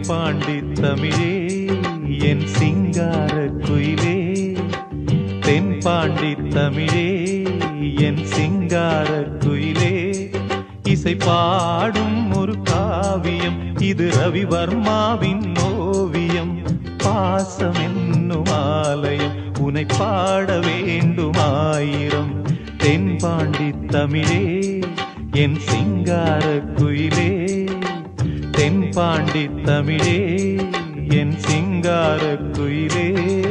தென்பாண்டி தமிழே என் சிங்கார குயிலே தென்பாண்டி தமிழே என் சிங்கார குயிலே இசை பாடும் ஒரு காவியம் இது ரவிவர்மாவின் ஓவியம் பாசம் என்னும் ஆலயம் உனை பாட வேண்டுமாயிரம் தென்பாண்டி தமிழே என் சிங்கார குயிலே தென்பாண்டி தமிழே என் சிங்கார குயிலே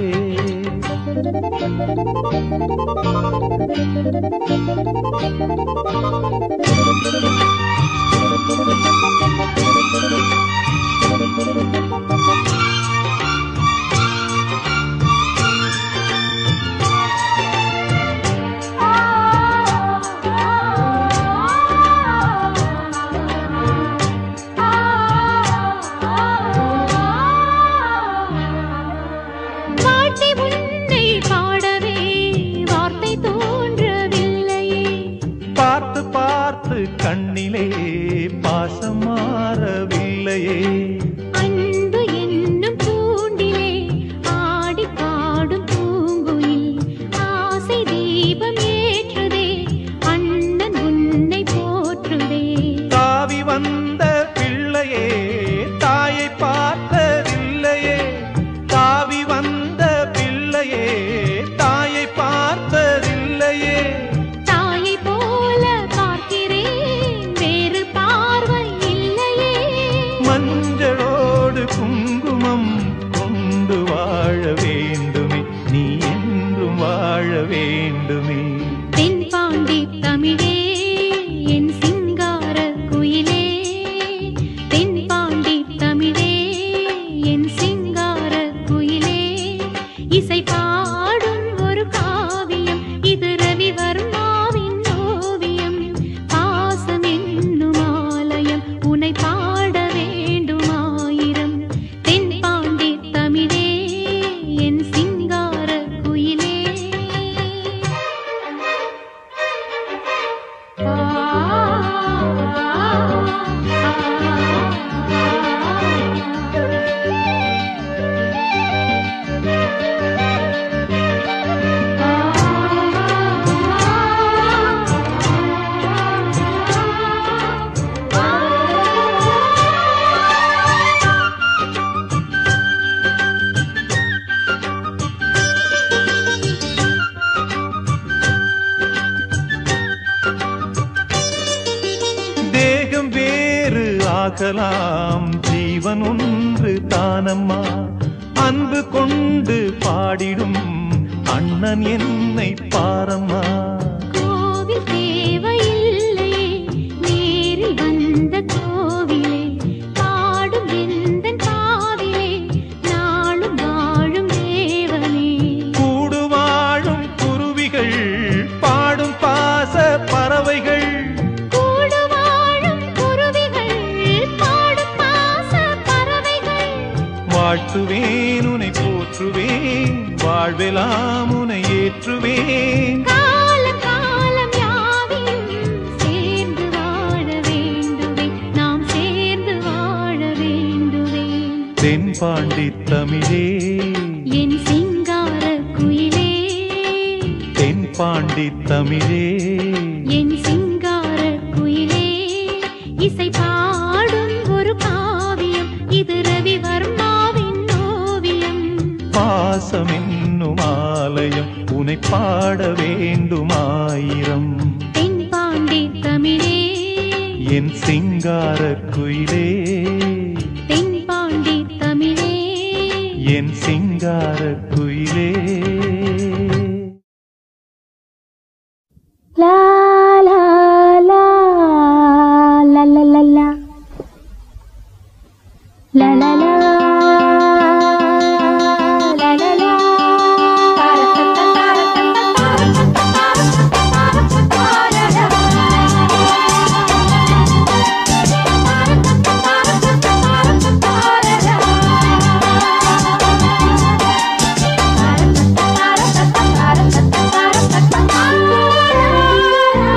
வாழ்த்தி உன்னை பாடவே வார்த்தை தோன்றவில்லையே பார்த்து பார்த்து கண்ணிலே பாசம் மாறவில்லையே அன்பு என்னும் தூண்டிலே ஆடி பாடும் பூங்குயில் ஆசை தீபம் ஏற்றுதே அண்ணன் உன்னை போற்றுதே தாவி வந்த பிள்ளையே தாயை பார்த்ததில்லையே தாவி வந்த பிள்ளையே தாயை பார்த்ததில்லையே தாயை போல பார்க்கிறேன் வேறு பார்வை இல்லையே மஞ்சளோடு குங்குமம் கொண்டு வாழ வேண்டுமே நீ என்றும் வாழ வேண்டுமே தென்பாண்டி தமிழே என் சிங்கார குயிலே தென்பாண்டி தமிழே என் சிங்கார குயிலே இசை பாடும் ஒரு காவியம் இது ரவிவர்மாவின் ஓவியம் பாசம் என்னும் ஆலயம் உனை பாட வேண்டுமாயிரம் தென்பாண்டி தமிழே என் சிங்கார குயிலே தேகம் வேறு ஆகலாம் ஜீவன் ஒன்று தானம்மா அன்பு கொண்டு பாடிடும் அண்ணன் என்னை பாரம்மா கோவில் தேவையில்லையே நேரில் வந்த கோவிலே பாடும் எந்தன் காவிலே நாளும் வாழும் தேவனே கூடு வாழும் குருவிகள் பாடும் பாச பறவைகள் கூடு வாழும் குருவிகள் பாடும் பாச பறவைகள் வாழ்த்துவேன் உனை போற்றுவேன் வாழ்வெல்லாம் உனை ஏற்றுவேன் காலம் காலம் யாவையும் சேர்ந்து வாழ வேண்டுவே நாம் சேர்ந்து வாழ வேண்டுவே தென்பாண்டி தமிழே என் சிங்கார குயிலே தென்பாண்டி தமிழே என் சிங்கார குயிலே இசை பாடும் ஒரு காவியம் இது ரவிவர்மாவின் ஓவியம் பாசம் என்னும் ஆலயம் உனை பாட வேண்டுமாயிரம் தென்பாண்டி தமிழே என் சிங்கார குயிலே தென்பாண்டி தமிழே என் சிங்கார குயிலே லா லா லா லா லா லா லா லா லா லா லா லா லா லா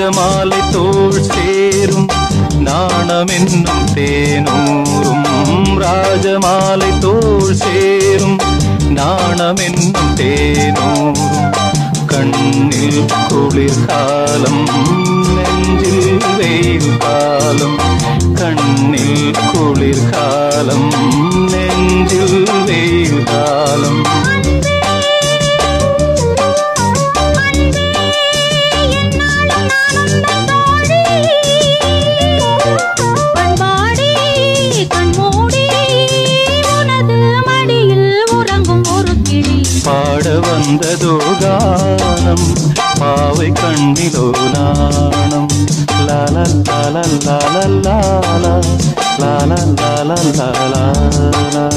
ராஜமாலை தோள் சேரும் நாணம் என்னும் தேனூரும் ராஜமாலை தோள் சேரும் நாணம் என்னும் தேனூரும் கண்ணில் குளிர்காலம் நெஞ்சில் வெயில் காலம் கண்ணில் குளிர்காலம் நெஞ்சில் வெயில் காலம் பண்பாடி கண்மூடி உனது மடியில் உறங்கும் ஒரு கிளி பாட வந்ததோ கானம் பாவை கண்ணிலோ நாணம் லால லால லால லால லால லால லால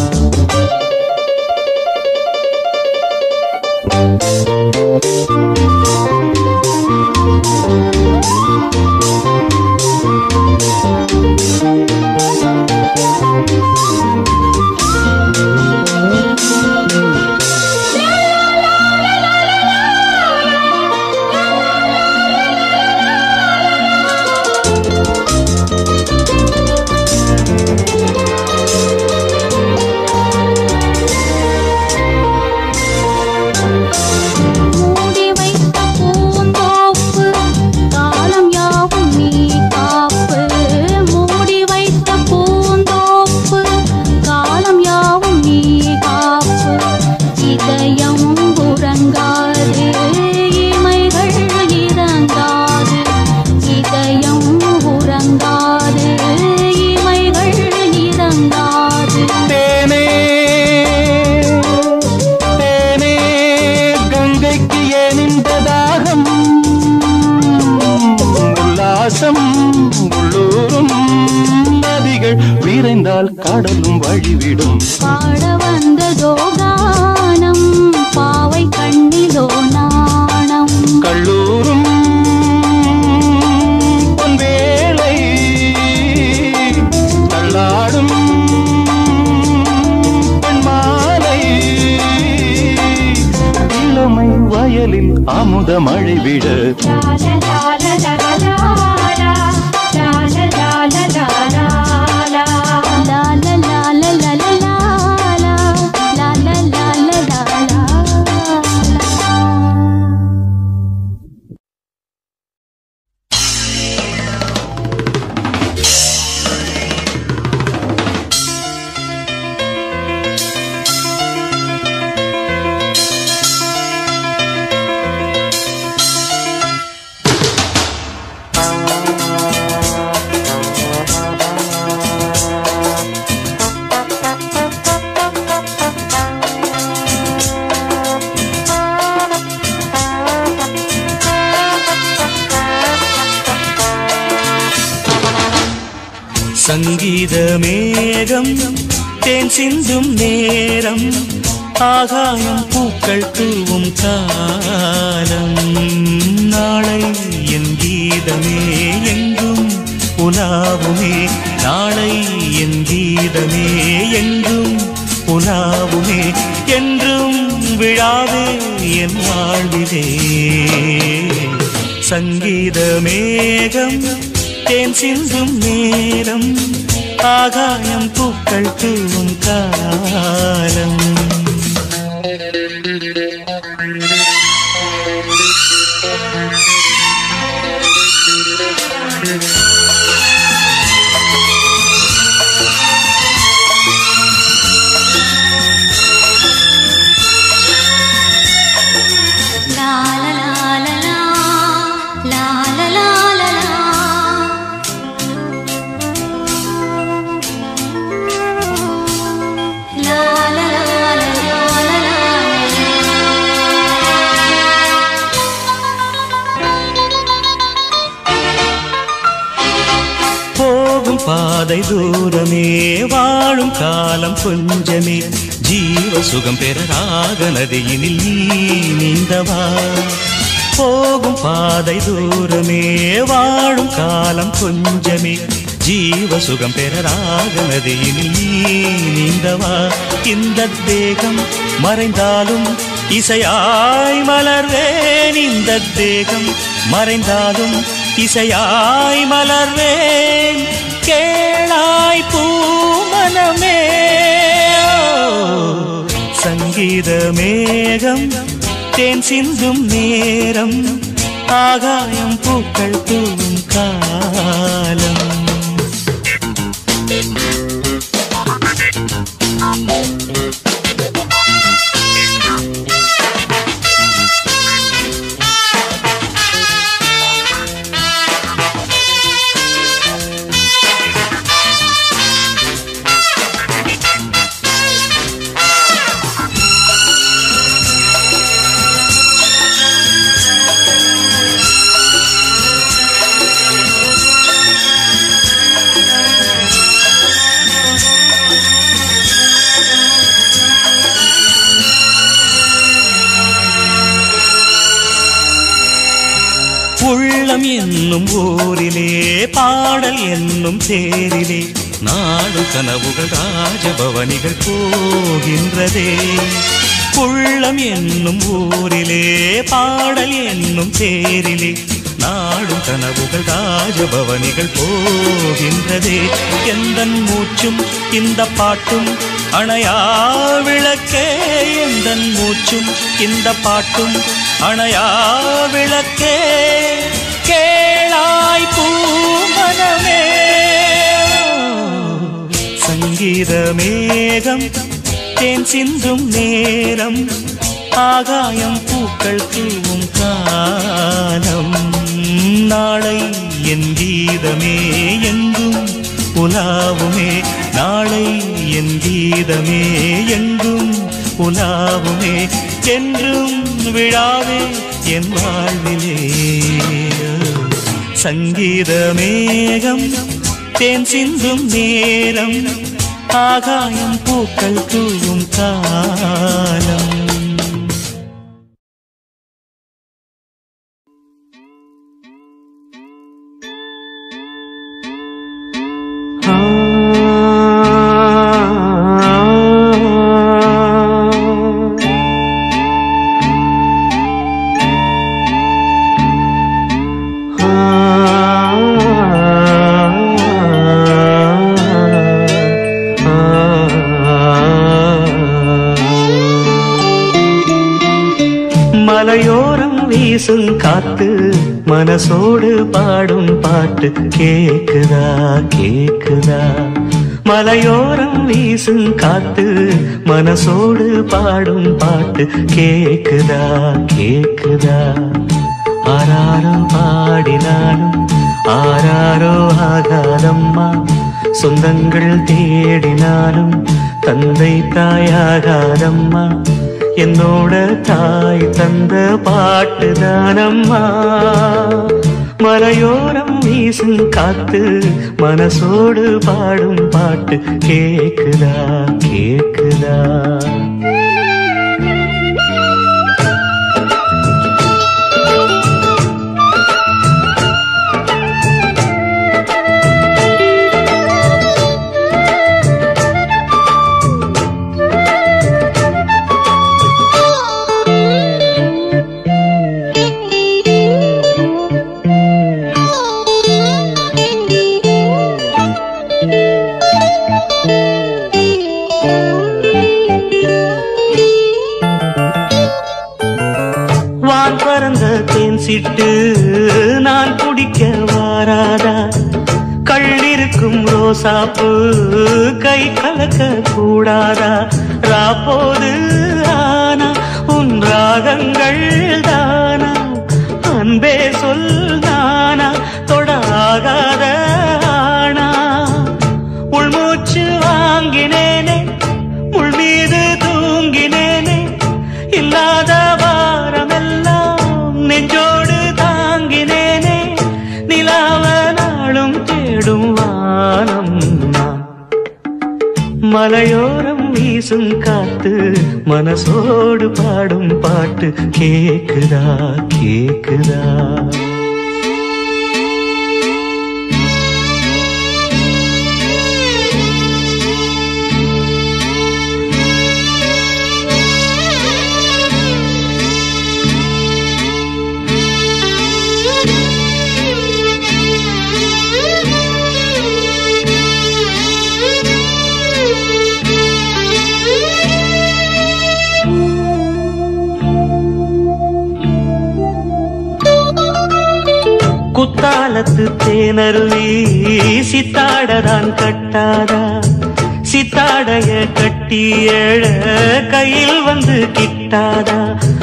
மூடி வைத்த பூந்தோப்பு காலம் யாவும் நீ காப்பு மூடி வைத்த பூந்தோப்பு காலம் யாவும் நீ காப்பு இதயம் உறங்காது இமைகள் இறங்காது இதயம் உறங்காது இமைகள் இறங்காது தேனே தேனே கங்கைக்கு ஏன் இந்த தாகம் உல்லாசம் உள்ளூரும் நதிகள் விரைந்தால் கடலும் வழிவிடும் பாட வந்ததோ கானம் பாவை கண்ணிலோ நாணம் கல்லூரும் பொன்வேளை தள்ளாடும் பெண்மாலை இளமை வயலில் அமுத மழை விட லா லா லா லா லா லா லா லா லா லா லா லா லா லா சங்கீத மேகம் தேன் சிந்தும் நேரம் ஆகாயம் பூக்கள் தூவும் காலம் நாளை என் கீதமே எங்கும் உலாவுமே நாளை என் கீதமே எங்கும் உலாவுமே என்றும் விழாவே என் வாழ்விலே சங்கீத மேகம் தேன் சிந்தும் நேரம் ஆகாயம் பூக்கள் தூவும் காலம் லா லா லா லா லா லா லா லா லா லா லா லா லா லா போகும் பாதை தூரமே வாழும் காலம் கொஞ்சமே ஜீவ சுகம் பெற ராக நதியினில் நீ நீந்தவா போகும் பாதை தூரமே வாழும் காலம் கொஞ்சமே ஜீவ சுகம் பெற ராக நதியினில் நீ நீந்தவா இந்த தேகம் மறைந்தாலும் இசையாய் மலர்வேன் இந்த தேகம் மறைந்தாலும் இசையாய் மலர்வேன் கேளாய் பூமனமே சங்கீத மேகம் தேன் சிந்தும் நேரம் ஆகாயம் பூக்கள் தூவும் காலம் உள்ளம் என்னும் ஊரிலே பாடல் என்னும் தேரிலே நாடு கனவுகள் ராஜபவனிகள் போகின்றதே உள்ளம் என்னும் ஊரிலே பாடல் என்னும் தேரிலே நாடும் கனவுகள் ராஜபவனிகள் போகின்றதே எந்தன் மூச்சும் இந்த பாட்டும் அணையா விளக்கே எந்தன் மூச்சும் இந்த பாட்டும் அணையா விளக்கே கேளாய் பூமனமே சங்கீத மேகம் தேன் சிந்தும் நேரம் ஆகாயம் பூக்கள் தூவும் காலம் நாளை என் கீதமே எங்கும் உலாவுமே நாளை என் கீதமே எங்கும் உலாவுமே என்றும் விழாவே என் வாழ்விலே சங்கீத மேகம் தேன் சிந்தும் நேரம் ஆகாயம் பூக்கள் தூவும் காலம் மலையோரம் வீசும் காத்து மனசோடு பாடும் பாட்டு கேக்குதா கேக்குதா மலையோரம் வீசும் காத்து மனசோடு பாடும் பாட்டு கேக்குதா கேக்குதா ஆராரோ பாடினாலும் ஆராரோ ஆகாதம்மா சொந்தங்கள் தேடினாலும் தந்தை தாயாகாதம்மா என்னோட தாய் தந்த பாட்டு தானம்மா மலையோரம் வீசும் காத்து மனசோடு பாடும் பாட்டு கேக்குதா கேக்குதா வான் பறந்த தேன் சிட்டு நான் குடிக்க வாராதா கள்ளிருக்கும் ரோசாப்பு கை கலக்க கூடாதா ராப்போது ஆனா உன் ராகங்கள் தானா அன்பே சொல் நானா தொடாகாத ஆனா உள்மூச்சு வாங்கினேனே உள் மீது தூங்கினேனே இல்லாத வாரமெல்லாம் நெஞ்சோடு தாங்கினேனே நிலாவ நாளும் தேடும் வானம் நான் மலையோரம் வீசும் காத்து மனசோடு பாடும் பாட்டு கேக்குதா கேக்குதா Thank you. குற்றாலத்து தேனருவி சித்தாடதான் கட்டாதா சித்தாடைய கட்டி எழ கையில் வந்து கிட்டாதா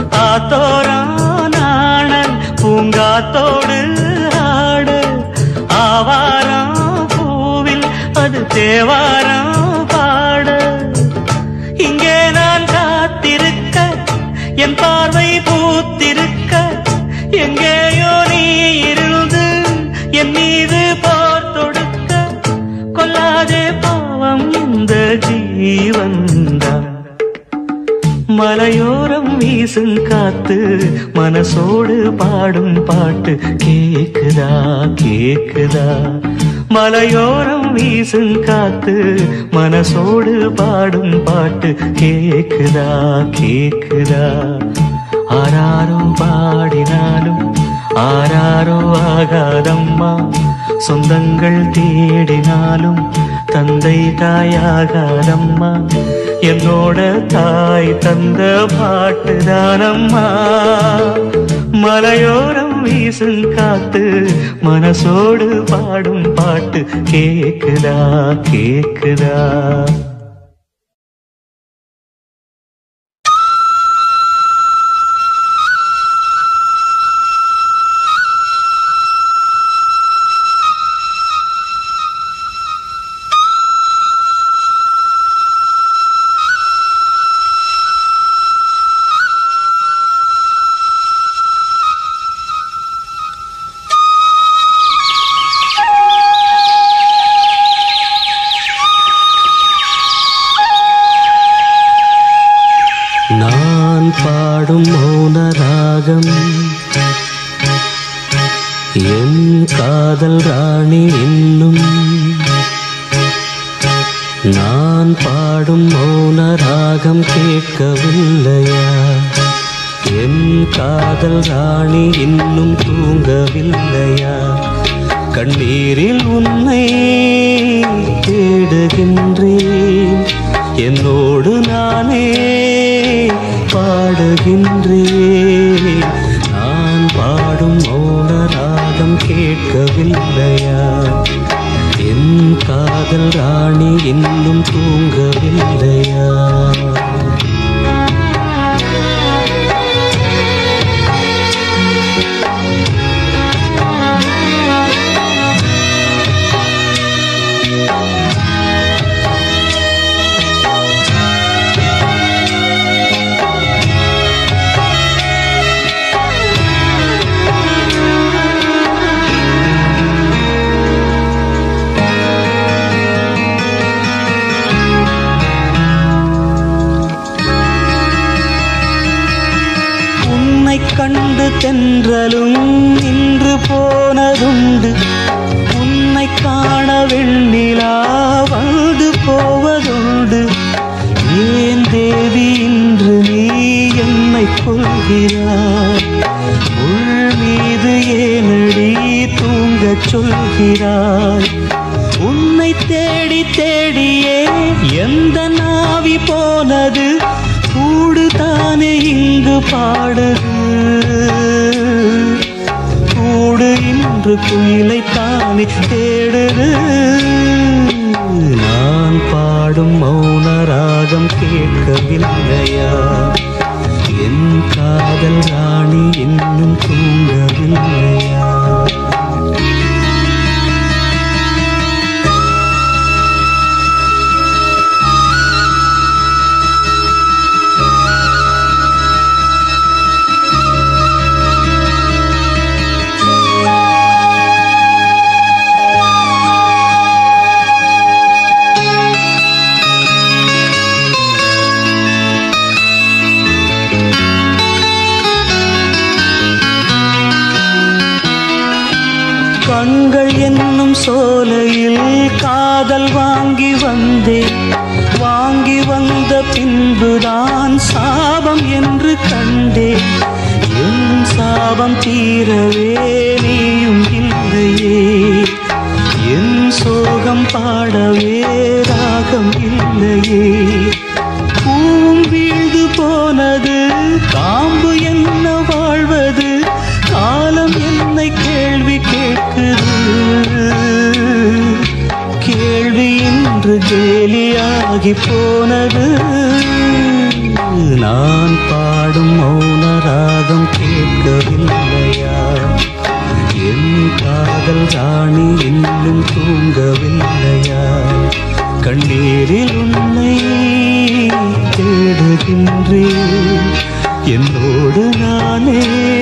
ஆத்தோரானாணன் பூங்காத்தோடு ஆட ஆவாரம் பூவில் அது தேவாரம் பாட இங்கே நான் காத்திருக்க என் பார்வை பூத்திருக்க எங்கேயோ நீ இருந்து என் மீது போர் தொடுக்க கொல்லாதே பாவம் இந்த ஜீவன்தான் மலையோரம் வீசும் காத்து மனசோடு பாடும் பாட்டு கேக்குதா கேக்குதா மலையோரம் வீசும் காத்து மனசோடு பாடும் பாட்டு கேக்குதா கேக்குதா ஆராரோ பாடினாலும் ஆராரோ ஆகாதம்மா சொந்தங்கள் தேடினாலும் தந்தை தாயாகாதம்மா என்னோட தாய் தந்த பாட்டுதானம்மா மலையோரம் வீசும் காத்து மனசோடு பாடும் பாட்டு கேக்குதா கேக்குதா நான் பாடும் மௌன ராகம் என் காதல் ராணி இன்னும் நான் பாடும் மௌன ராகம் கேட்கவில்லையா என் காதல் ராணி இன்னும் தூங்கவில்லையா கண்ணீரில் உன்னை தேடுகின்றேன் என்னோடு நானே பாடுகின்றேன் நான் பாடும் மௌன ராகம் கேட்கவில்லையா என் காதல் ராணி இன்னும் தூங்கவில்லையா உன்னை கண்டு தென்றலும் நின்று போனதுண்டு உன்னை காண வெண்ணிலா வந்து போவதுண்டு ஏன் தேவி இன்று நீ என்னை கொள்கிறாய் உள் மீது ஏனடி தூங்கச் சொல்கிறாய் உன்னை தேடி தேடியே எந்த நாவி போனது கூடு தானே இங்கு பாடுது கூடு இன்று குயிலை தானே தேடுது நான் பாடும் மௌன ராகம் கேட்கவில்லையா என் காதல் ராணி இன்னும் தூங்கவில்லையா கண்கள் என்னும் சோலையில் காதல் வாங்கி வந்தேன் வாங்கி வந்த பின்புதான் சாபம் என்று கண்டேன் என் சாபம் தீரவே நீயும் இல்லையே என் சோகம் பாடவே ராகம் இல்லையே பூவும் வீழ்ந்து போனது காம்பு என்ன வாழ்வது காலம் என்னை கேள்வி கேட்குது ஆகி போனது நான் பாடும் மௌன ராகம் கேட்கவில்லையா என் காதல் ராணி இன்னும் தூங்கவில்லையா கண்ணீரில் உன்னை தேடுகின்றேன் என்னோடு நானே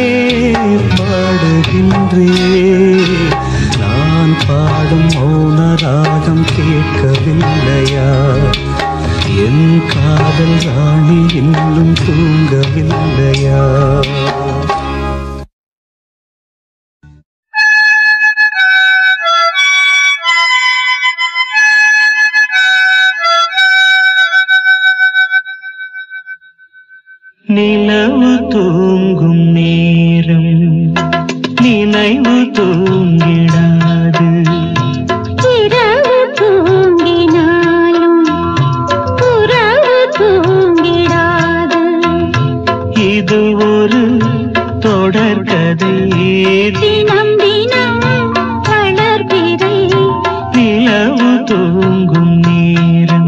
பாடுகின்றேன் நான் பாடும் மௌன ராகம் கேட்கவில்லையா என் காதல் ராணி இன்னும் தூங்கவில்லையா நிலவு தூங்கும் நேரம் நினைவு தூங்கிடாது இரவு தூங்கினாலும் உறவு தூங்கிடாது இது ஒரு தொடர்கதை தினம் தினம் வளர்பிறை நிலவு தூங்கும் நேரம்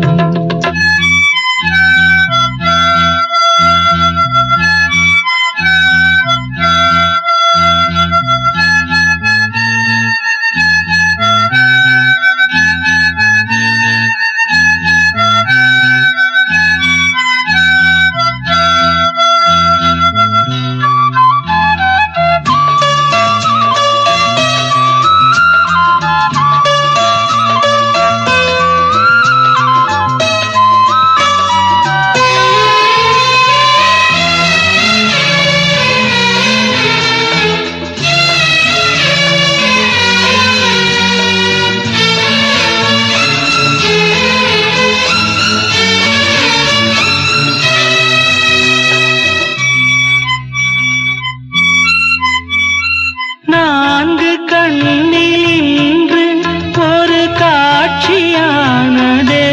நான்கு கண்ணில் இன்று ஒரு காட்சியானதே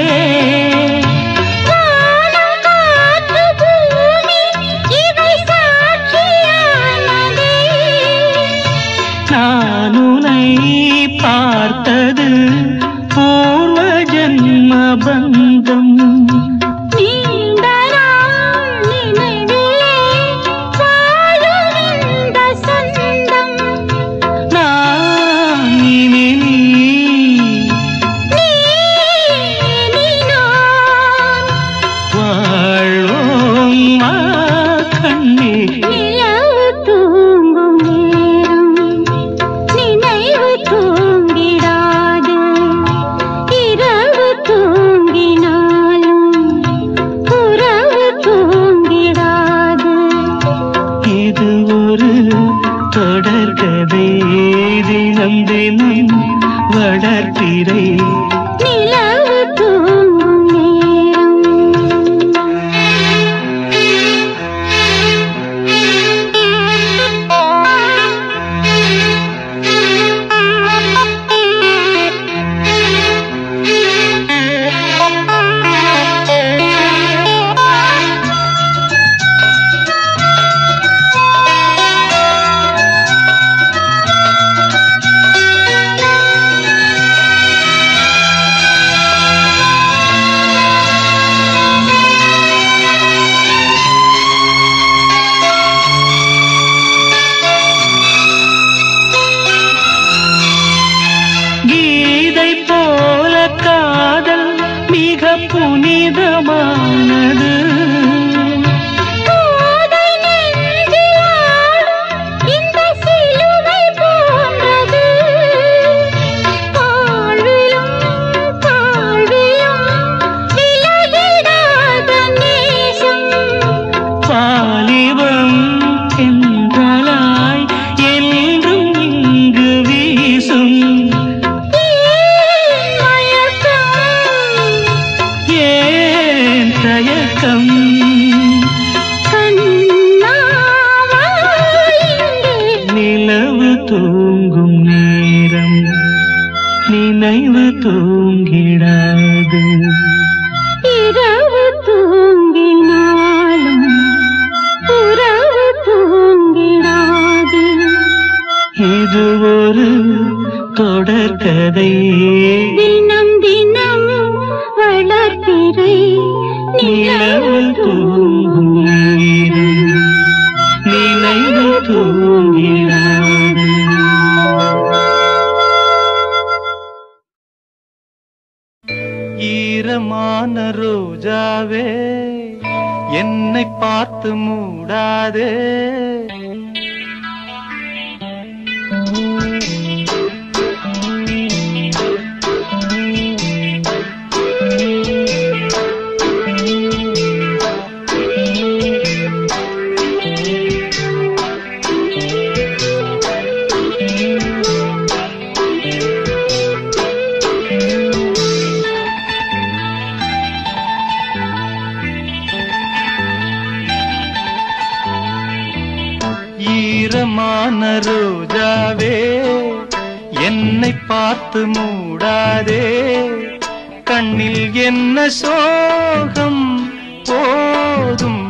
வானம் காற்று பூமி இவை சாட்சியானதே நான் உன்னை பார்த்தது பூர்வ ஜன்ம பந்தம் நீண்ட நாள் நினைவிலே வாழும் இந்த சொந்தம் நான் இனி நீ நீ நீ நான் வாழ்வோம் மா கண்ணே நிலவு தூங்கும் நேரம் நினைவு தூங்கிடாது இரவு தூங்கினாலும் உறவு தூங்கிடாது இது ஒரு தொடர்கதை தினம் தினம் வளர்த்திரை நிலவு தூங்கும் நேரம் கீதை போல காதல் மிக புனிதமானது கோதை நெஞ்சில் ஆடும் இந்த சிலுவை போன்றது. வாழ்விலும் தாழ்விலும் விலகிடாத நேசம். பாலிவம் என்றலாய் என்றும் இங்கு வீசும் ஏன் மயக்கம்? ஏன் தயக்கம் கண்ணாவா இங்கே? நிலவு தூங்கும் நேரம் நினைவு தூங்கிடாது இரவு தூங்கினாலும் உறவு தூங்கிடாது இது ஒரு தொடர்கதை தினம் தினம் வளர்ப்பி நிலவு தூங்கும் நேரம் நினைவு தூங்கிடாது ஈரமான ரோஜாவே என்னை பார்த்து மூடாதே ஈரமான ரோஜாவே என்னை பார்த்து மூடாதே கண்ணில் என்ன சோகம் போதும்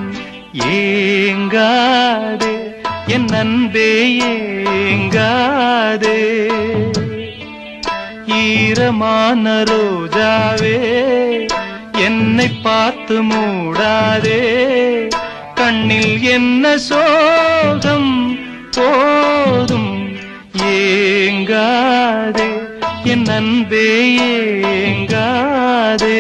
ஏங்காதே என் அன்பே ஏங்காதே ஈரமான ரோஜாவே என்னை பார்த்து மூடாதே கண்ணில் என்ன சோகம் போதும் ஏங்காதே என் அன்பே ஏங்காதே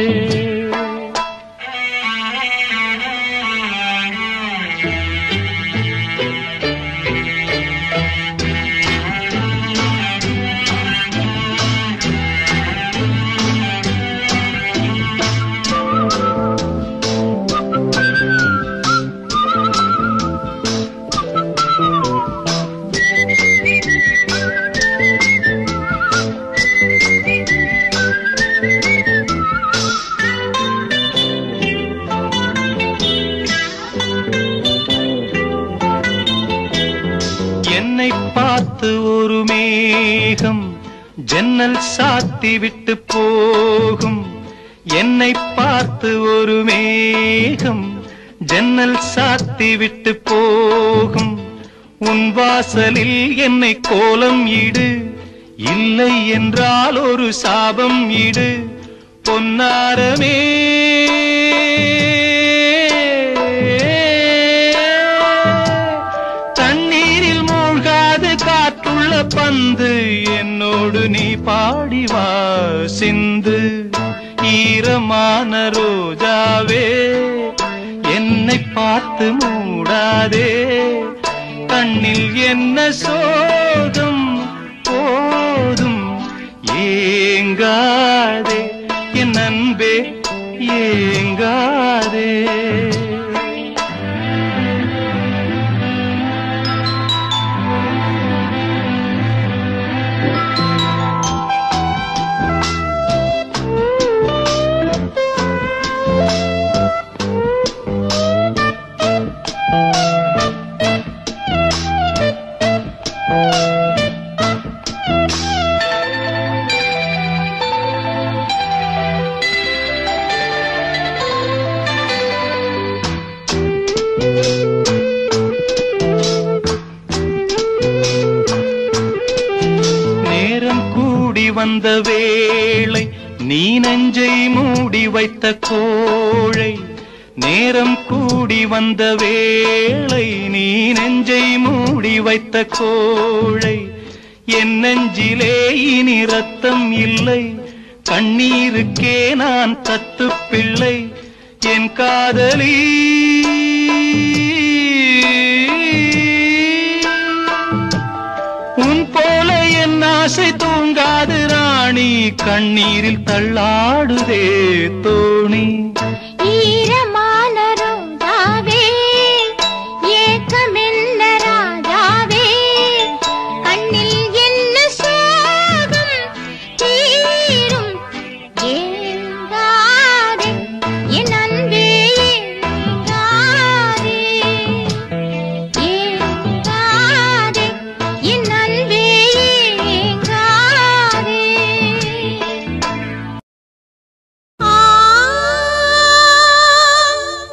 என்னை பார்த்து ஒரு மேகம் ஜன்னல் சாத்தி விட்டு போகும் என்னை பார்த்து ஒரு மேகம் ஜன்னல் சாத்தி விட்டு போகும் உன் வாசலில் என்னை கோலம் இடு இல்லை என்றால் ஒரு சாபம் இடு பொன்னாரமே தண்ணீரில் மூழ்காது காற்றுள்ள பந்து என்னோடு நீ பாடி வா சிந்து ஈரமான ரோஜாவே என்னை பார்த்து மூடாதே கண்ணில் என்ன சோகம் போதும் ஏங்காதே என் அன்பே ஏங்காதே நேரம் கூடி வந்த வேளை நீ நெஞ்சை மூடி வைத்த கோழை நேரம் கூடி வந்த வேளை நீ நெஞ்சை மூடி வைத்த கோழை என் நெஞ்சிலே இனி ரத்தம் இல்லை கண்ணீருக்கே நான் தத்து பிள்ளை என் காதலி உன் போல என் ஆசை தூங்காது ராணி கண்ணீரில் தள்ளாடுதே தோணி ஈரமான ரோஜாவே ஏக்கமென்ன ராஜாவே கண்ணில் என்ன சோகம் தீரும் ஏங்காதே என் அன்பே ஏங்காதே ஏங்காதே என் அன்பே ஏங்காதே ஆ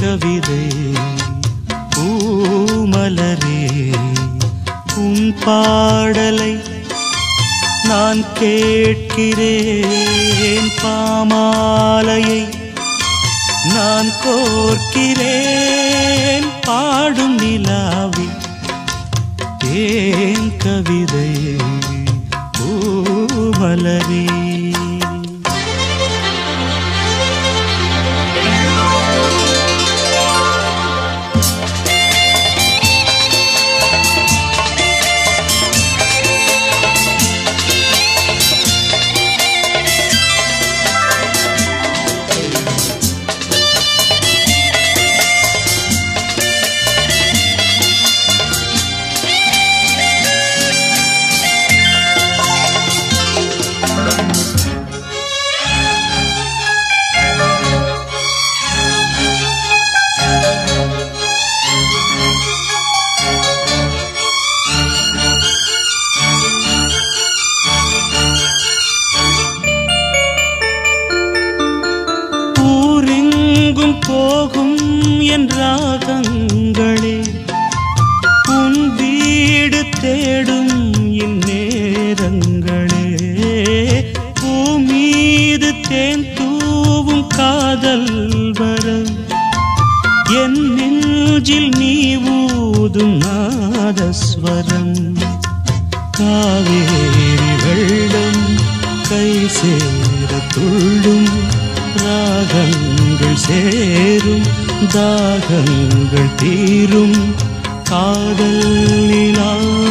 கவிதை பூமலரே உன் பாடலை நான் கேட்கிறேன் பாமாலையை நான் கோர்க்கிறேன் பாடும் நிலாவி ஏன் கவிதை பூமலரே ஊரெங்கும் போகும் என் ராகங்களே உன் வீடு தேடும் இந்நேரங்களே பூமீது தேன் தூவும் காதல் வரம் என் நெஞ்சில் நீ ஊதும் நாதஸ்வரம் காவேரி வெள்ளம் கை சேர துள்ளும் ராகங்கள் சேரும் தாகங்கள் தீரும் காதல் நிலா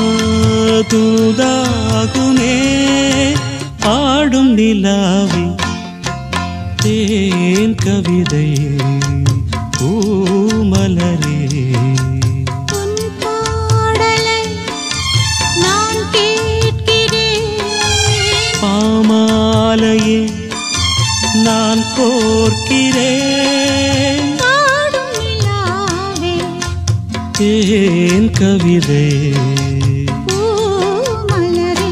தூதாகுமே ஆடும் நிலாவி தேன் கவிதை பூமலரே உன் பாடலை நான் கேட்கிறேன் பாமாலையே நான் கோர்க்கிறேன் பாடும் நிலாவே தேன் கவிதை பூமலரே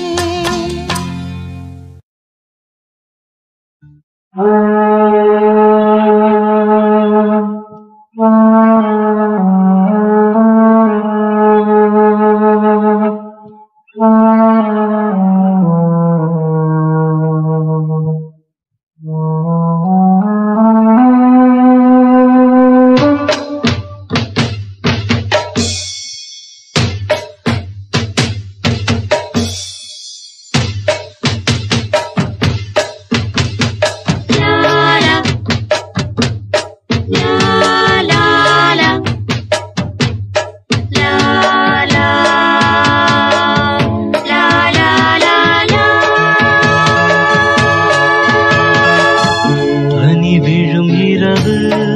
பனி விழும் இரவு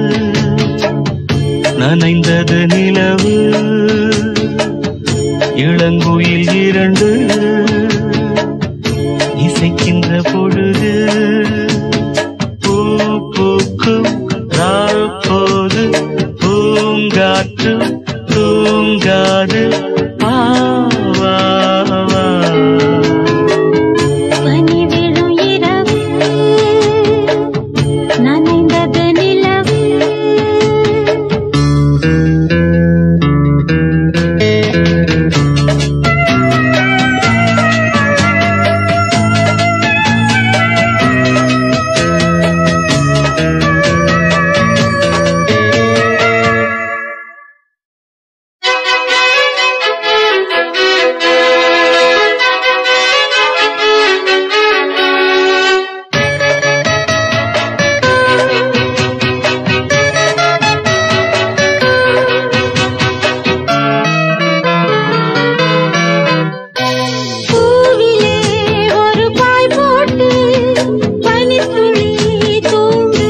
நனைந்தது நிலவு இளங்குயில் இரண்டு இசைக்கின்ற பொழுது பூ பூக்கும் நாள் போது பூங்காற்று தூங்காது ஆ, வா, வா. பனி விழும் இரவு நனைந்தது நிலவு பூவிலே ஒரு பாய் போட்டு பனித்துளி தூங்கு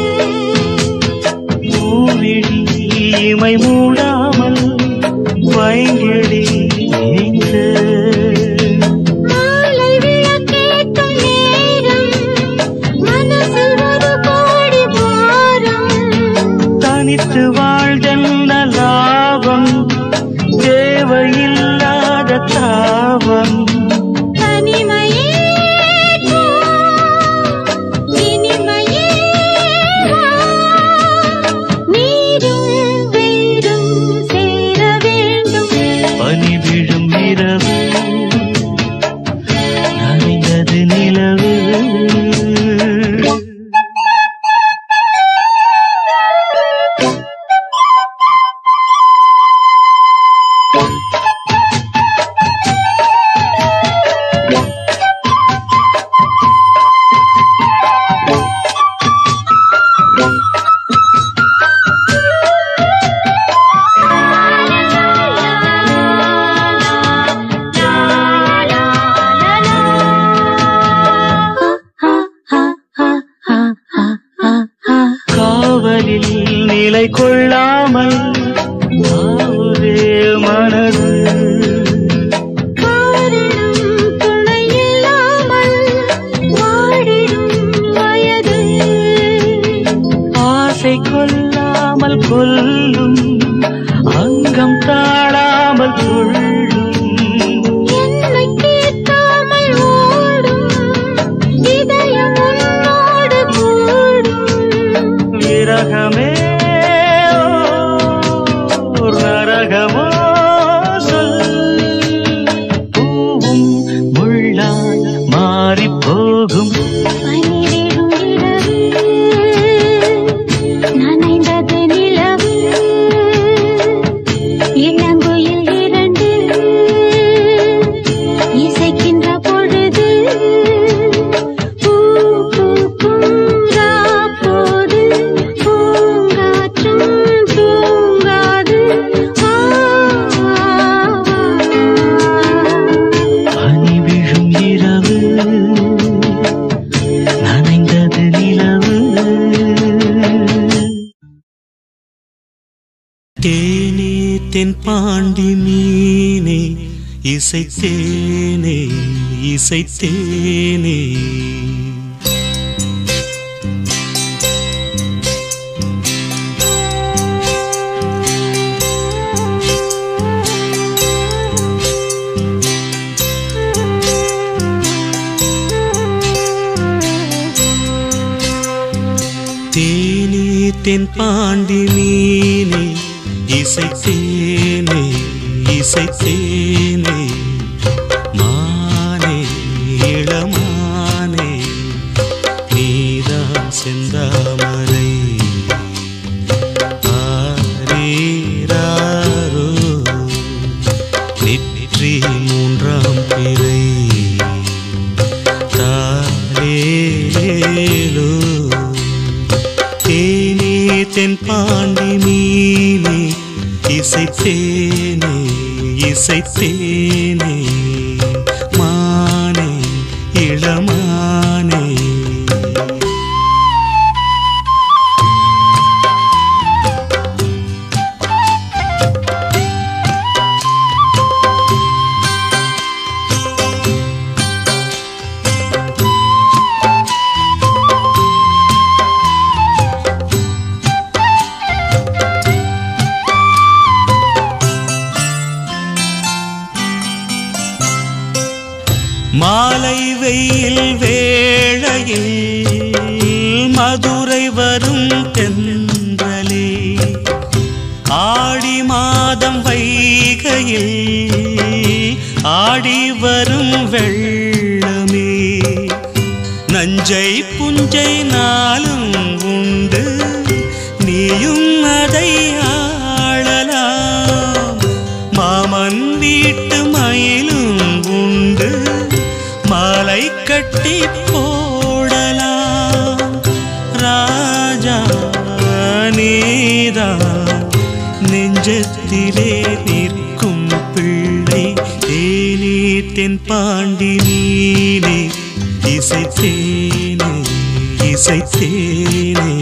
பூவிழி இமை மூடாமல் வைங்கடி எங்கு மாலை விளக்கேற்றும் நேரம் மனசில் ஒரு கோடி பாரம் தனித்து வாழ்தென்ன லாபம் தேவையில்லாத தாபம் தனிமையே போ, இனிமையே வா. நீரும் ஆசை கொள்ளாமல் ஆவுதே மனது காரணம் துணையில்லாமல் வாடிடும் வயது ஆசை கொள்ளாமல் கொல்லும் அங்கம் தாழாமல் துள்ளும் என்னை கேட்காமல் ஓடும் இதயம் உன்னோடு கூடும் விரகமே ஓர் நரகமோ சொல் பூவும் முள்ளால் மாறிப் போகும் பனிவிடும் இரவு நனைந்தது நிலவு இளங்குயில் இரண்டு இசைக்கின்ற பொழுது பூ பூக்கும் ராப்போது பூங்காற்றும் தூங்காது வா, வா, வா. பனி விழும் இரவு நனைந்தது நிலவு தேனே தென் பாண்டி மீனே இசைத்தேனே இசைத்தேனே தேனே தென் பாண்டி மீனே இசைத்தேனே இசைத்தேனே மானே இளமானே நீதான் செந்தாமரை ஆரீராரோ நெற்றி மூன்றாம் பிறை தாலேலோ தேனே தென் பாண்டி மீனே இசைத்தேனே இசைத்தேனே மானே இளமானே மாலை வெயில் வேளையில் மதுரை வரும் தென்றலே ஆடி மாதம் வைகையில் ஆடி வரும் வெள்ளமே நஞ்சை புஞ்சை நாளும் உண்டு நீயும் அதை ஆளலாம் மாமன் வீட்டு மயிலும் உண்டு மாலை கட்டி போடலாம் ராஜா நீதா நெஞ்சத்திலே நிற்கும் பிள்ளை தேனே தென் பாண்டி நீனே இசைத்தேனே இசைத்தேனே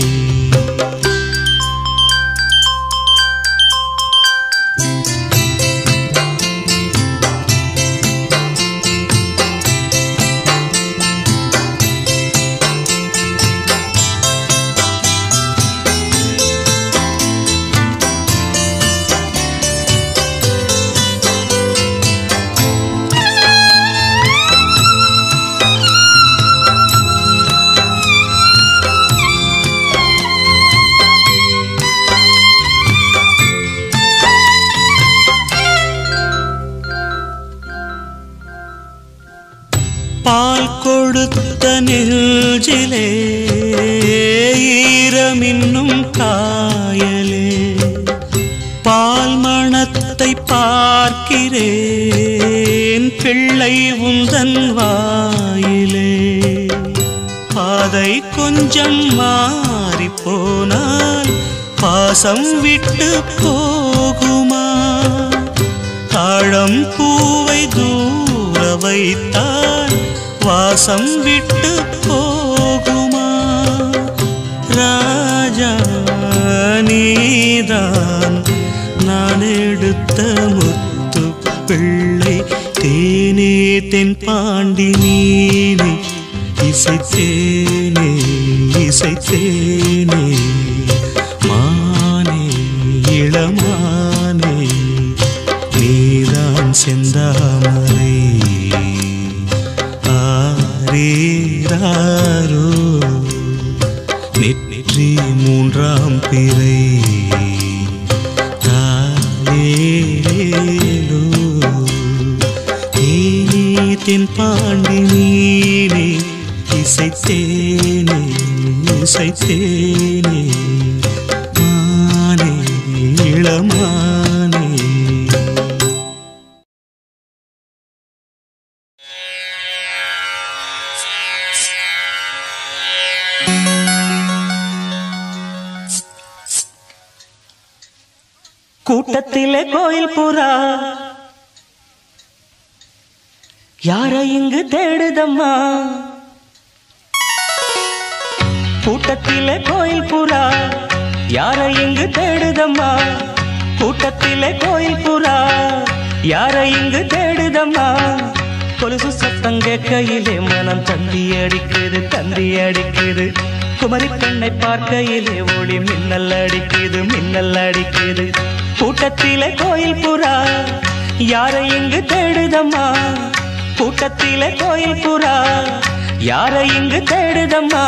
பால் கொடுத்த நெஞ்சிலே ஈரமின்னும் காயலே பால் மணத்தை பார்க்கிறேன் பிள்ளை உந்தன் வாயிலே பாதை கொஞ்சம் மாறி போனால் பாசம் விட்டு போகுமா தாழம் பூவை தூர வைத்தால் வாசம் விட்டு போகுமா ராஜா நீ நீதான் நான் எடுத்த முத்து பிள்ளை தேனே தென் பாண்டி நீனே இசைத்தேனே இசைத்தேனே மானே இளமானே நீதான் செந்தாமரை ஆரீராரோ நெற்றி மூன்றாம் பிறை தாலேலோ தேனே தென் பாண்டி நீனே இசைத்தேனே இசைத்தேனே மானே இளமானே கூட்டத்திலே கோயில் புறா யார இங்கு தேடுதம்மா கூட்டத்திலே கோயில் புறா யார இங்கு தேடுதம்மா கூட்டத்திலே கோயில் புறா யார இங்கு தேடுதம்மா கொலுசு சத்தம் கேட்கையிலே மனம் தந்தி அடிக்குது தந்தி அடிக்குது குமரி பெண்ணை பார்க்கையிலே ஒளி மின்னல் அடிக்குது மின்னல் அடிக்குது கூட்டத்திலே கோயில் புறா யாரை இங்கு தேடுதம்மா கூட்டத்திலே கோயில் புறா யாரை இங்கு தேடுதம்மா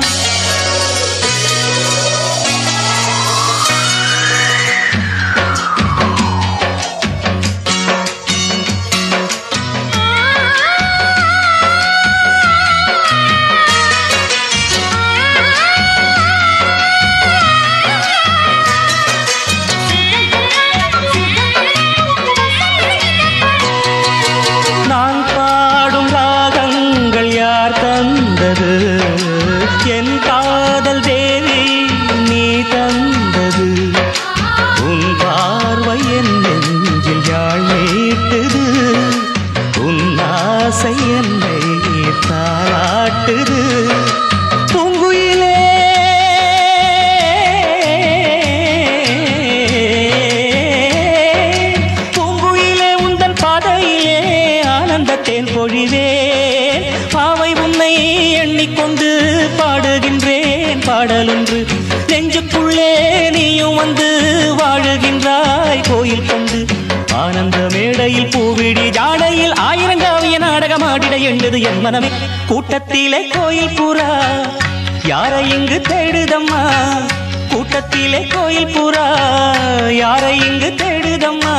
நான் பாடும் ராகங்கள் யார் தந்தது என் காதல் தேவி நீ தந்தது உன் பார்வை என் நெஞ்சில் யாழ் மீட்டுது உன் ஆசை என்னை தாளாட்டுது பூங்குயிலே பூங்குயிலே உந்தன் பாதையிலே ஆனந்தத்தேன் பொழிவேன் பாவை உன்னை எண்ணிக்கொண்டு பாடுகின்றேன் பாடலொன்று நெஞ்சுக்குள்ளே நீயும் வந்து வாழுகின்றாய் கோயில் கொண்டு ஆனந்த மேடையில் பூவிடி ஜாடையில் ஆயிரங்காவிய நாடகமாடிட எண்டது என் மனமே கூட்டத்திலே கோயில் புறா யாரை இங்கு தேடுதம்மா கூட்டத்திலே கோயில் புறா யாரை இங்கு தேடுதம்மா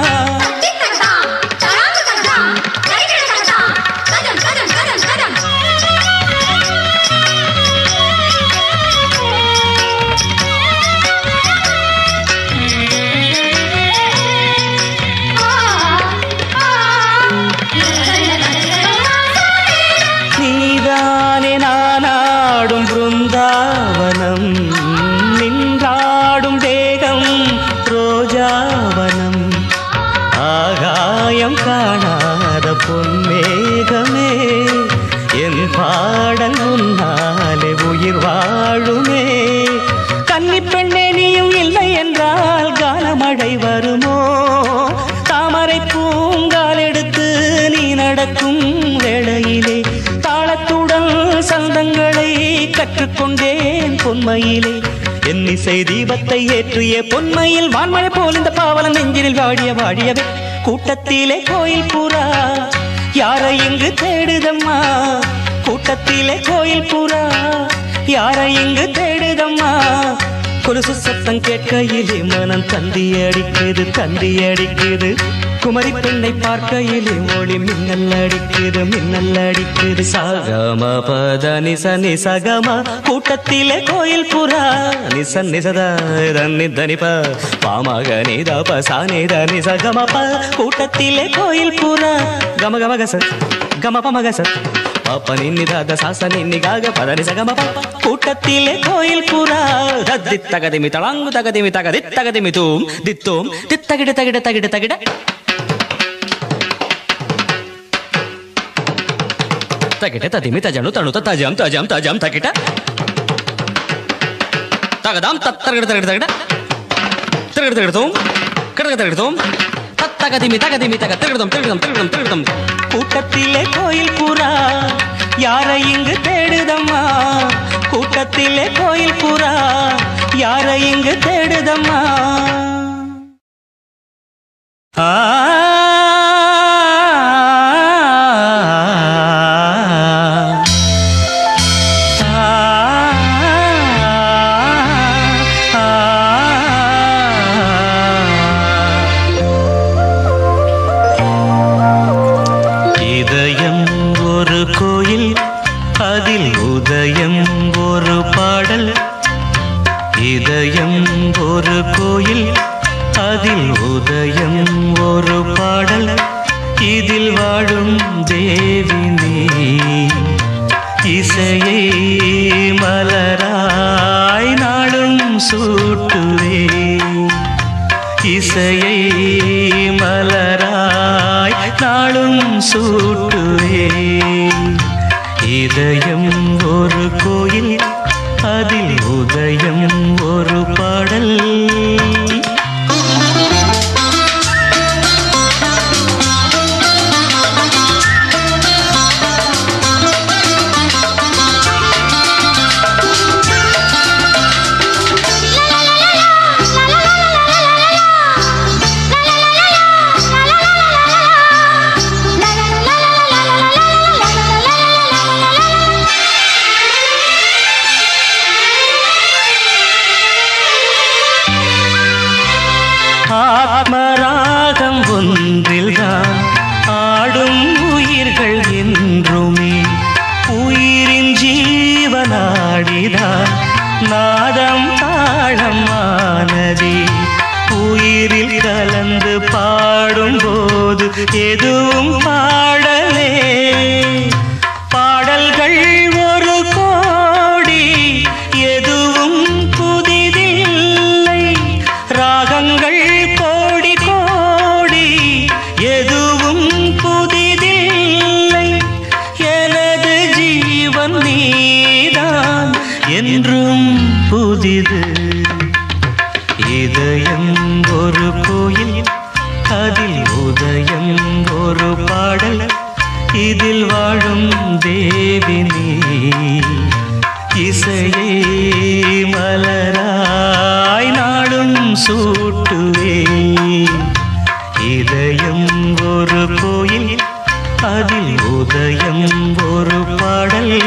நீதானே நானாடும் பிருந்தாவனம் நின்றாடும் தேகம் ரோஜாவனம் ஆகாயம் காணாத பொன்மேகமே என் பாடல் முன்னாலே உயிர் வாழுமே கன்னி பெண்ணே நீயும் இல்லை என்றால் காலமழை வருமோ தாமரை பூங்கால் எடுத்து நீ நடக்கும் வேளையிலே தாளத்துடன் சந்தங்களை கற்றுக்கொண்டேன் பொன்மையிலே என் இசை தீபத்தை ஏற்றிய பொன்மையில் வான்மழை போல் இந்த பாவலன் நெஞ்சினில் வாடிய வாடியவே கூட்டத்திலே கோயில் புறா யாரை இங்கு தேடுதம்மா கூட்டத்திலே கோயில் புறா யாரை இங்கு தேடுதம்மா கொலுசு சத்தம் கேட்கையிலே மனம் தந்தி அடிக்குது தந்தி அடிக்குது குமரி பெண்ணை பார்க்கையிலே ஒளி மின்னல் அடிக்குது மின்னல் அடிக்குது சகம பத நிச நிசகம கூட்டத்திலே கோயில் புறா நிச நிசத தன்னி தனிப பாமக நித பசா நித நிசகம ப கூட்டத்திலே கோயில் புறா கம கம கச கம பம கச பாப்ப நின்னி தாத சாச நின்னி காக பத நிசகம ப கூட்டத்திலே கோயில் புறா தத்தி தகதிமி தளாங்கு தகதிமி தகதி தகதிமி தூம் தித்தோம் தித்தகிட தகிட தகிட தகிட తగిట తదిమి తజను తణుత తజం తజం తజం తగిట తగదాం తత్తరగడ తగడ తగడ திருகிட திருகிடத்தோம் கிடக திருகிடத்தோம் தத்தகதிமி தகதிமி தக திருகிடம் திருகிடம் திருகிடம் திருகிடம் கூட்டத்திலே கோயில் புறா யாரை இங்கு தேடுதம்மா கூட்டத்திலே கோயில் புறா யாரை இங்கு தேடுதம்மா ஆ இதயம் ஒரு கோயில் அதில் உதயம் ஒரு பாடல் இதயம் ஒரு கோயில் அதில் உதயம் ஒரு பாடல் இதில் வாழும் தேவி நீ இசையை மலராய் நாடும் சூட்டுவே இசையை மலராய் நாளும் சூட்டுவே இதயம் ஒரு கோயில் அதில் உதயம் ஒரு பாடல் ஆத்மராகம் ஒன்றில்தான் ஆடும் உயிர்கள் என்றுமே உயிரின் ஜீவனாடிதான் நாதம் தாளம் ஆனதே உயிரில் கலந்து பாடும்போது எதுவும் பாடலே பாடல்கள் ஒரு கோடி எதுவும் புதிதில்லை ராகங்கள் கோடி கோடி எதுவும் புதிதில்லை எனது ஜீவன் நீதான் என்றும் புதிது இதயம் ஒரு கோயில் அதில் உதயம் ஒரு பாடல் இதில் வாழும் தேவி நீ இசையை மலராய் நாடும் சூட்டுவே இதயம் ஒரு கோயில் அதில் உதயம் ஒரு பாடல்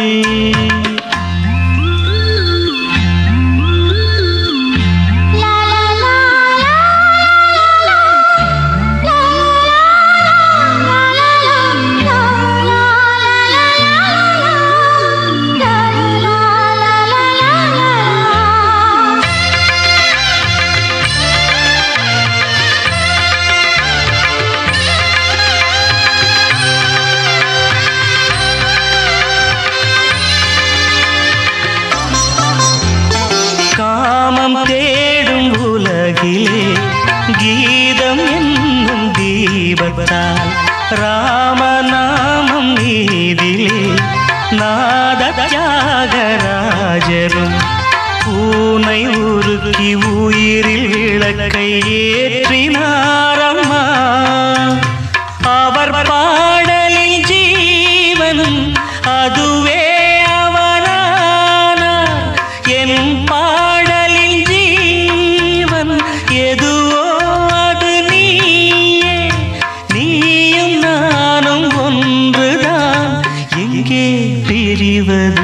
காமம் தேடும் உலகிலே கீதம் என்னும் தீபத்தால் ராமநாமம் நீதிலே நாத தியாகராஜரும் பூனை உருக்கி உயிரில் விளக்கை ஏற்றினாரம்மா அவர் பாடலில் ஜீவனும் அதுவே அவனானார் என் பாடலில் ஜீவன் எதுவோ அது நீயே நீயும் நானும் ஒன்றுதான் எங்கே பிரிவது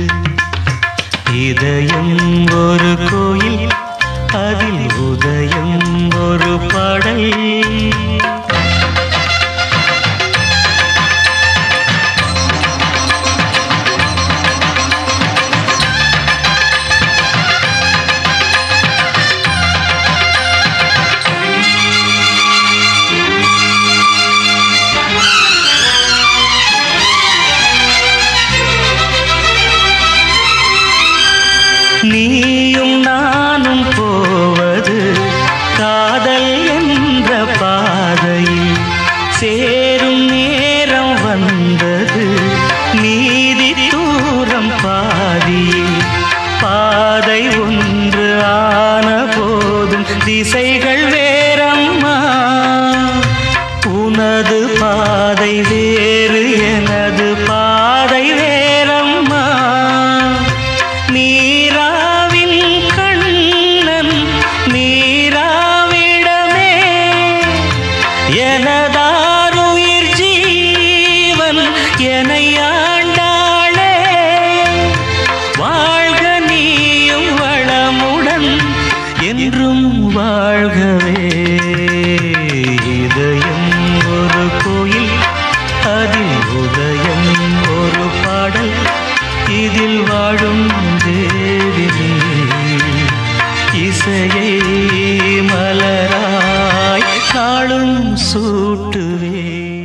இதயம் ஒரு கோயில் அதில் உதயம் ஒரு பாடல் நீயும் நானும் போவது காதல் என்ற பாதையில் சேரும் நேரம் வந்தது நீதி தூரம் பாதியில் பாதை ஒன்று ஆன போதும் திசைகள் வேறம்மா உனது பாதை வேறு எனது பாதை வேறம்மா நீராவின் கண்ணன் நீராவிடமே எனதாருயிர் ஜீவன் என்னை ஆண்டாளே வாழ்க நீயும் வளமுடன் என்றும் வாழ்கவே இதயம் ஒரு கோயில் அதில் உதயம் ஒரு பாடல் இதில் வாழும் தேவி நீ. இசையை மலராய் நாளும் சூட்டுவே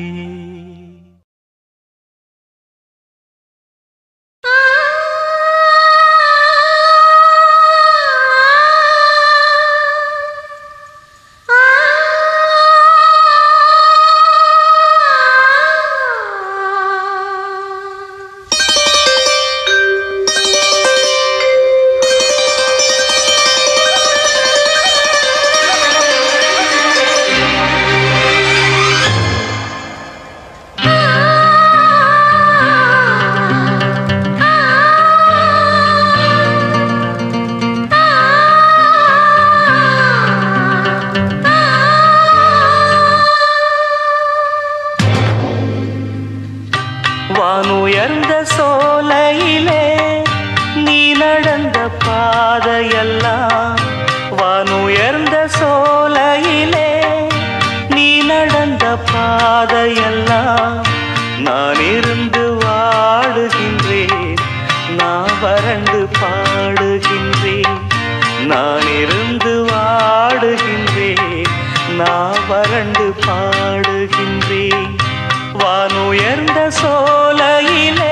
வானுயர்ந்த சோலையிலே நீ நடந்த பாதையெல்லாம் வானுயர்ந்த சோலையிலே நீ நடந்த பாதையெல்லாம் நான் இருந்து வாடுகின்றேன் நான் வறண்டு பாடுகின்றேன் நான் இருந்து வாடுகின்றேன் நான் வறண்டு பாடுகின்றேன் வானுயர்ந்த சோலையிலே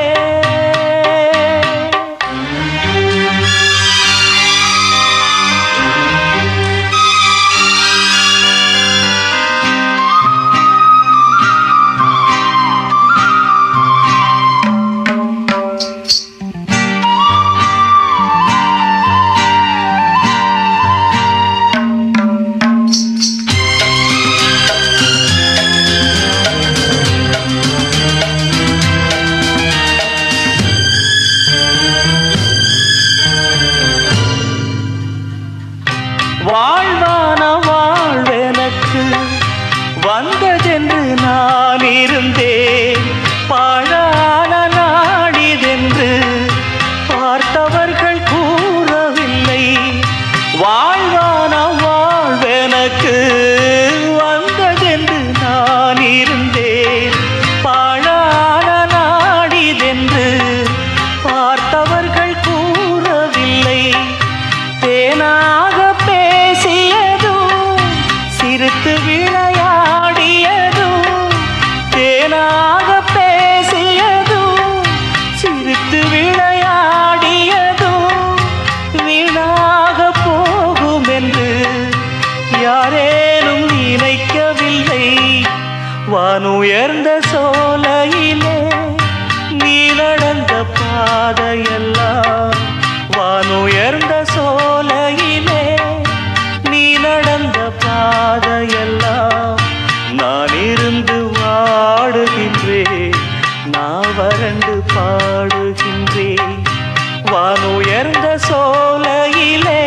வாழ்வான வாழ்வெனக்கு வந்ததென்று நான் இருந்தேன் பாழான நாடிதென்று பார்த்தவர்கள் கூறவில்லை வாழ்வான வாழ்வெனக்கு வந்ததென்று நான் இருந்தேன் பாழான நாடிதென்று பார்த்தவர்கள் கூறவில்லை தேனாக பேசியதும் சிரித்து விளையாடியதும் தேனாக பேசியதும் சிரித்து விளையாடியதும் வீணாக போகும் என்று யாரேனும் நினைக்கவில்லை வானுயர்ந்த சோலையிலே நீ நடந்த பாதையெல்லாம் வானுயர்ந்த சோலையிலே நீ நடந்த பாதையெல்லாம் நான் இருந்து வாடுகின்றேன் நான் வறண்டு பாடுகின்றேன் வானுயர்ந்த சோலையிலே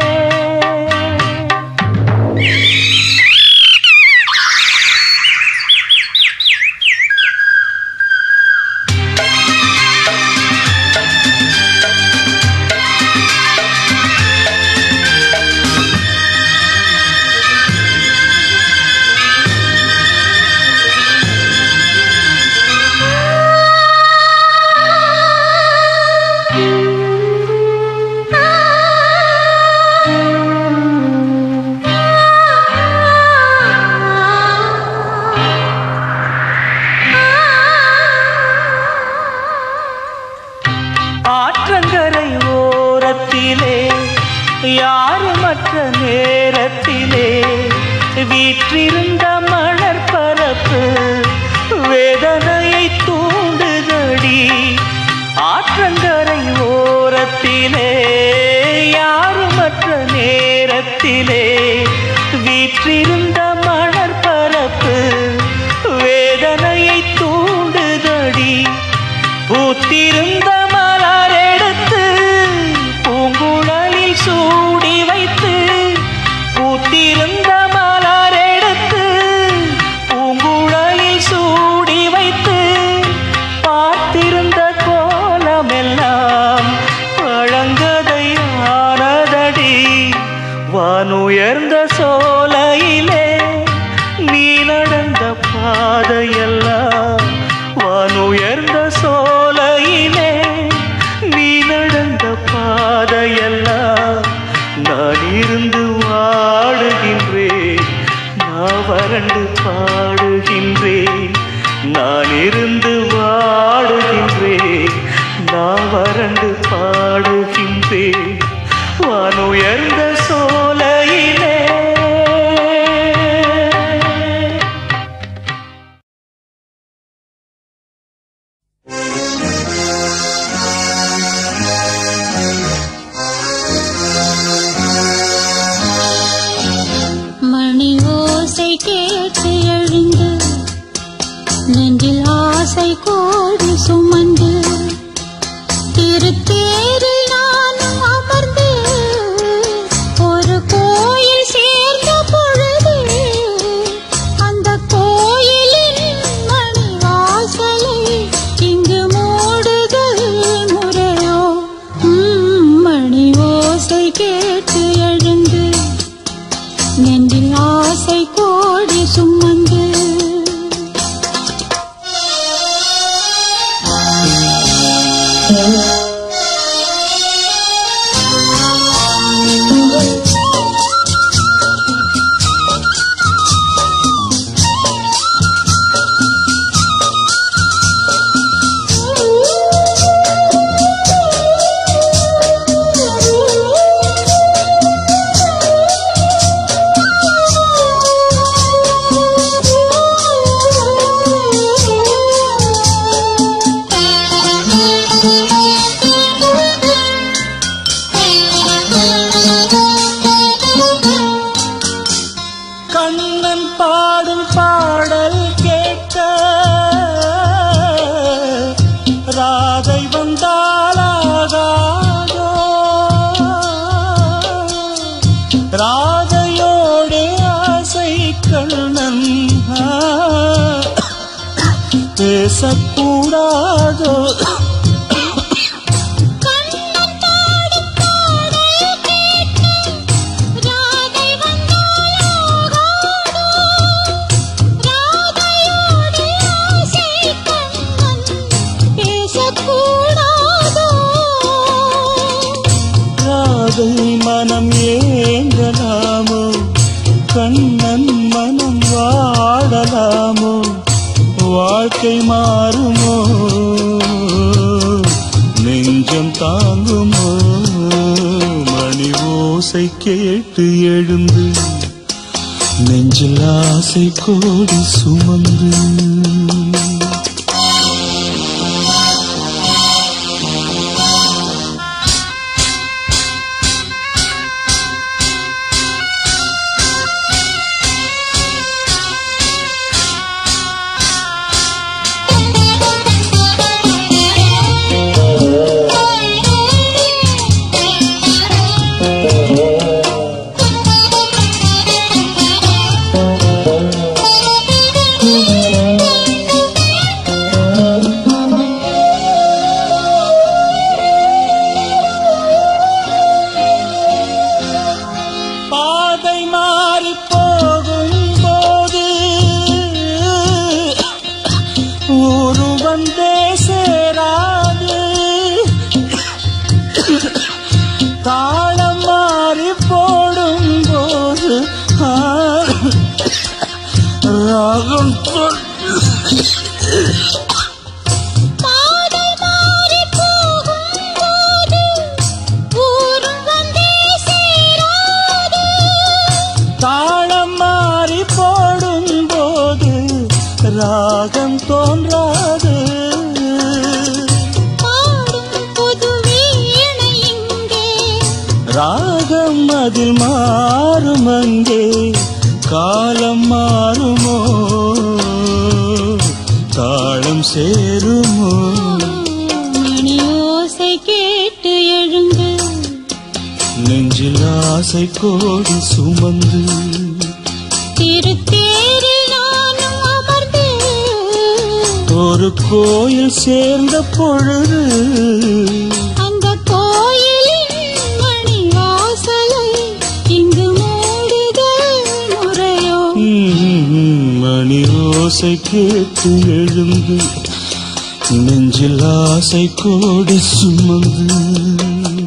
ஆற்றங்கரை ஓரத்திலே யாருமற்ற நேரத்திலே வீற்றிருந்த மலர் பரப்பு வேதனையை தூண்டுதடி ஆற்றங்கரை ஓரத்திலே யாருமற்ற நேரத்திலே வீற்றிருந்த மணற்பரப்பு வேதனையை தூண்டுதடி பூத்திருந்த மலர் எடுத்து பூங்குழலில் சூடி வைத்து பூத்திருந்த மலர் எடுத்து பூங்குழலில் சூடி வைத்து பார்த்திருந்த கோலமெல்லாம் பழங்கதை ஆனதடி வானுயர்ந்த சோலையிலே நீ நடந்த பாதையெல்லாம் வானுயர்ந்த சோலையிலே நீ நடந்த பாதையெல்லாம் நான் இருந்து வாடுகின்றேன் நான் வறண்டு பாடுகின்றேன் நான் இருந்து வாடுகின்றேன் நான் வறண்டு பாடுகின்றேன் வானுயர்ந்த சோலையிலே மணி ஓசை கேட்டு எழுந்து நெஞ்சில் ஆசை கோடி சுமந்து திருத்தேரில் நானும் அமர்ந்து ஒரு கோயில் சேர்ந்த பொழுது அந்த கோயிலின் மணி வாசலை இங்கு மூடுதல் முறையோ ம், மணி ஓசை கேட்டு எழுந்து நெஞ்சில் ஆசை கோடி சுமந்து கண்ணன் பாடும் பாடல் கேட்க ராதை வந்தாலாகாதோ ராதையோடு ஆசை கண்ணன் ஆ, பேசக்கூடாதோ ராதை வந்தாலாகாதோ ராதையோடு ஆசை கண்ணன் பேசக்கூடாதோ ராதை மனம் ஏங்கலாமோ கண்ணன் மனம் வாடலாமோ வாழ்க்கை மாறுமோ நெஞ்சம் தாங்குமோ மணி ஓசை கேட்டு எழுந்து நெஞ்சில் ஆசை கோடி சுமந்து பாதை மாறி போகும் போது ஊரு வந்தே சேராது தாளம் மாறி போடும் போது ஆ, ராகம் சொல் பாதை மாறி போகும்போது ஊரும் வந்தே சேராது தாளம் மாறி போடும் போது ராகம் தோன்றாது பாடும் புது வீணை இங்கே ராகம் அதில் மாறும் அங்கே காலம் மாறுமோ தாளம் சேருமோ மணி ஓசை கேட்டு எழுந்து நெஞ்சில் ஆசை கோடி சுமந்து திருத்தேரில் நானும் அமர்ந்து ஒரு கோயில் சேர்ந்த பொழுது அந்த கோயிலின் மணி வாசலை இங்கு மூடுதல் முறையோ ம்ம், மணி ஓசை கேட்டு எழுந்து நெஞ்சில் ஆசை கோடி சுமந்து